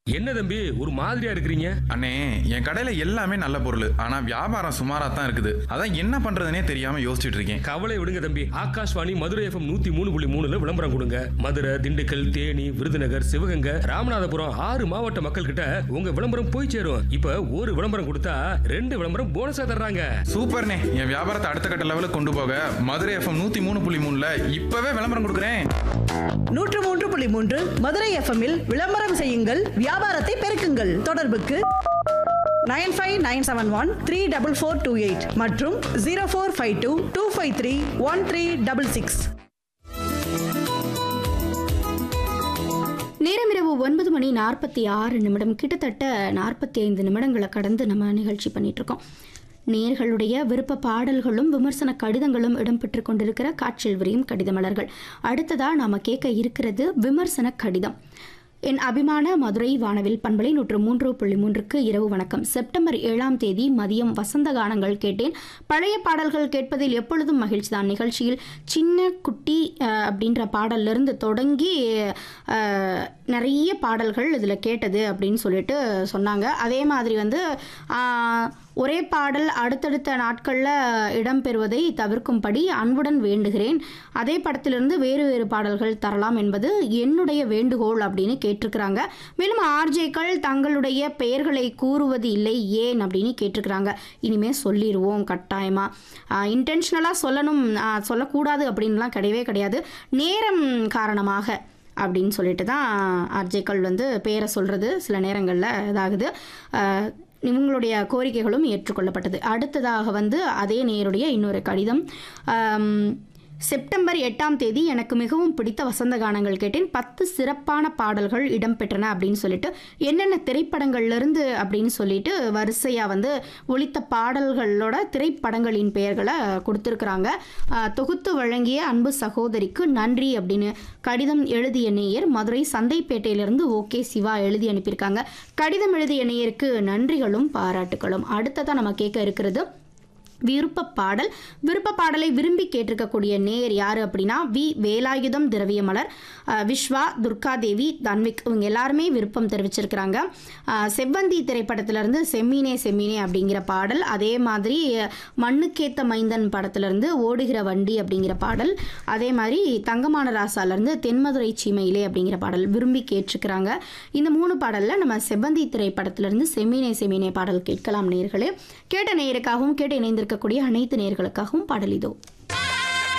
என்ன தம்பி ஒரு மாதிரியா இருக்கிறீங்க அண்ணே என் கடையில எல்லாமே நல்ல பொருள் ஆனா வியாபாரம் சுமாரா தான் இருக்குது அதான் என்ன பண்றதுனே தெரியாம யோசிச்சுட்டு இருக்கேன் கவலை விடுங்க தம்பி ஆகாஷ்வாணி மதுரை எஃப்எம் நூத்தி மூணு புள்ளி மூணுல விளம்பரம் கொடுங்க மதுரை திண்டுக்கல் தேனி விருதுநகர் சிவகங்கை ராமநாதபுரம் ஆறு மாவட்ட மக்கள் கிட்ட உங்க விளம்பரம் போய் சேரும் இப்ப ஒரு விளம்பரம் கொடுத்தா ரெண்டு விளம்பரம் போனஸா தர்றாங்க சூப்பர்ண்ணே என் வியாபாரத்தை அடுத்த கட்ட லெவலுக்கு கொண்டு போக மதுரை எஃப்எம் நூத்தி மூணு புள்ளி மூணுல இப்பவே விளம்பரம் கொடுக்குறேன் நூற்று மூன்று புள்ளி மூன்று மதுரை எஃப்எம்மில் விளம்பரம் செய்யுங்கள் வியாபாரத்தை பெருக்குங்கள் தொடர்புக்கு nine five nine seven one three double four two eight மற்றும் zero four five two two five three one three double six நேரம் இரவு ஒன்பது மணி நாற்பத்தி ஆறு நிமிடம் கிட்டத்தட்ட நாற்பத்தி ஐந்து நிமிடங்களை கடந்து நம்ம நிகழ்ச்சி பண்ணிட்டு இருக்கோம் நேர்களுடைய விருப்ப பாடல்களும் விமர்சன கடிதங்களும் இடம்பெற்று கொண்டிருக்கிற காற்றில் விரியும் கடிதமலர்கள் அடுத்ததா நாம கேட்க இருக்கிறது விமர்சன கடிதம் என் அபிமான மதுரை வானவில் பண்பலை நூற்று மூன்று புள்ளி மூன்றுக்கு இரவு வணக்கம் செப்டம்பர் ஏழாம் தேதி மதியம் வசந்த கானங்கள் கேட்டேன் பழைய பாடல்கள் கேட்பதில் எப்பொழுதும் மகிழ்ச்சி தான் நிகழ்ச்சியில் சின்ன குட்டி அஹ், அப்படின்ற பாடல்ல இருந்து தொடங்கி அஹ், நிறைய பாடல்கள் இதில் கேட்டது அப்படின்னு சொல்லிட்டு சொன்னாங்க அதே மாதிரி வந்து ஆஹ், ஒரே பாடல் அடுத்தடுத்த நாட்களில் இடம்பெறுவதை தவிர்க்கும்படி அன்புடன் வேண்டுகிறேன் அதே படத்திலிருந்து வேறு வேறு பாடல்கள் தரலாம் என்பது என்னுடைய வேண்டுகோள் அப்படின்னு கேட்டிருக்கிறாங்க மேலும் ஆர்ஜேக்கள் தங்களுடைய பெயர்களை கூறுவது இல்லை ஏன் அப்படின்னு கேட்டிருக்கிறாங்க இனிமே சொல்லிடுவோம் கட்டாயமாக இன்டென்ஷனலாக சொல்லணும் ஆஹ், சொல்லக்கூடாது அப்படின்லாம் கிடையவே கிடையாது நேரம் காரணமாக அப்படின்னு சொல்லிட்டு தான் ஆர்ஜேக்கள் வந்து பேரை சொல்கிறது சில நேரங்களில் இதாகுது ஆஹ், இவங்களுடைய கோரிக்கைகளும் ஏற்றுக்கொள்ளப்பட்டது அடுத்ததாக வந்து அதே நேருடைய இன்னொரு கடிதம் ஆம், செப்டம்பர் எட்டாம் தேதி எனக்கு மிகவும் பிடித்த வசந்த கானங்கள் கேட்டேன் பத்து சிறப்பான பாடல்கள் இடம்பெற்றன அப்படின்னு சொல்லிட்டு என்னென்ன திரைப்படங்கள்ல இருந்து அப்படின்னு சொல்லிட்டு வரிசையாக வந்து ஒலித்த பாடல்களோட திரைப்படங்களின் பெயர்களை கொடுத்துருக்குறாங்க ஆஹ், தொகுத்து வழங்கிய அன்பு சகோதரிக்கு நன்றி அப்படின்னு கடிதம் எழுதிய நேயர் மதுரை சந்தைப்பேட்டையிலிருந்து ஓகே சிவா எழுதி அனுப்பியிருக்காங்க கடிதம் எழுதிய நேயருக்கு நன்றிகளும் பாராட்டுகளும் அடுத்ததான் நம்ம கேட்க இருக்கிறது விருப்ப பாடல் விருப்ப பாடலை விரும்பி கேட்டிருக்கக்கூடிய நேயர் யார் அப்படின்னா வி வேலாயுதம் திரவியமலர் அஹ், விஸ்வா துர்காதேவி தன்விக் இவங்க எல்லாருமே விருப்பம் தெரிவிச்சிருக்கிறாங்க அஹ், செவ்வந்தி திரைப்படத்திலிருந்து செம்மீனே செம்மீனே அப்படிங்கிற பாடல் அதே மாதிரி அஹ், மண்ணுக்கேத்த மைந்தன் படத்திலிருந்து ஓடுகிற வண்டி அப்படிங்கிற பாடல் அதே மாதிரி தங்கமான ராசாலேருந்து தென்மதுரை சீமையிலே அப்படிங்கிற பாடல் விரும்பி கேட்டிருக்கிறாங்க இந்த மூணு பாடலில் நம்ம செவ்வந்தி திரைப்படத்திலிருந்து செம்மீனே செம்மீனே பாடல் கேட்கலாம் நேர்களே கேட்ட நேயருக்காகவும் கேட்டு இணைந்திருக்கக்கூடிய அனைத்து நேயர்களுக்காகவும் பாடல் இதோ